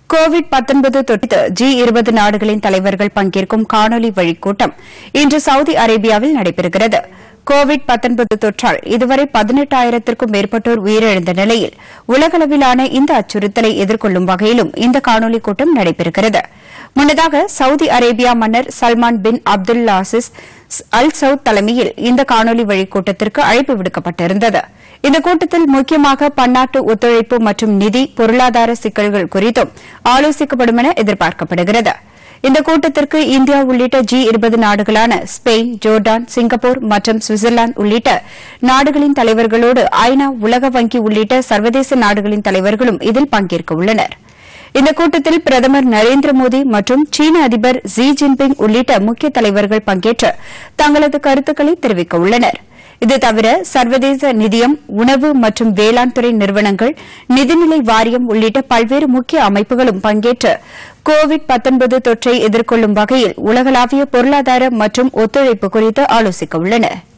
Covid தொற்று G இருபது நாடுகளின் தலைவர்கள் பங்கேற்கும் காணொலி வழிக் கூட்டம் இன்று சவுதி அரேபியாவில் நடைபெறுகிறது கோவிட் தொற்றால் இதுவரை பதினெட்டாயிரத்திற்கும் மேற்பட்டோர் உயிரிழந்த நிலையில் உலகளவிலான இந்த அச்சுறுத்தலை எதிர்கொள்ளும் வகையிலும் இந்த காணொலி கூட்டம் நடைபெறுகிறது முன்னதாக சவுதி அரேபியா மன்னர் Salman bin Abdulaziz Al Saud தலைமையில் இந்த காணொலி வழிக் கூட்டத்திற்கு அழைப்பு விடுக்கப்பட்டிருந்தது இந்த கூட்டத்தில் முக்கியமாக பன்னாட்டு ஒத்துழைப்பு மற்றும் நிதி பொருளாதார சிக்கல்கள் குறித்தும் ஆலோசிக்கப்படும் என எதிர்பார்க்கப்படுகிறது இந்த கூட்டத்திற்கு இந்தியா உள்ளிட்ட ஜி இருபது நாடுகளான ஸ்பெயின் ஜோர்டான் சிங்கப்பூர் மற்றும் சுவிட்சர்லாந்து உள்ளிட்ட நாடுகளின் தலைவர்களோடு ஐநா உலக வங்கி உள்ளிட்ட சர்வதேச நாடுகளின் தலைவர்களும் இதில் பங்கேற்க உள்ளனா் இந்த கூட்டத்தில் பிரதமர் நரேந்திர மோடி மற்றும் சீன அதிபர் ஜி ஜின்பிங் உள்ளிட்ட முக்கிய தலைவர்கள் பங்கேற்று தங்களது கருத்துக்களை தெரிவிக்க உள்ளனர் இது தவிர சர்வதேச நிதியம் உணவு மற்றும் வேளாண் துறை நிறுவனங்கள் நிதிநிலை வாரியம் உள்ளிட்ட பல்வேறு முக்கிய அமைப்புகளும் பங்கேற்று கோவிட் தொற்றை எதிர்கொள்ளும் வகையில் உலகளாவிய பொருளாதார மற்றும் ஒத்துழைப்பு குறித்து ஆலோசிக்க உள்ளனா்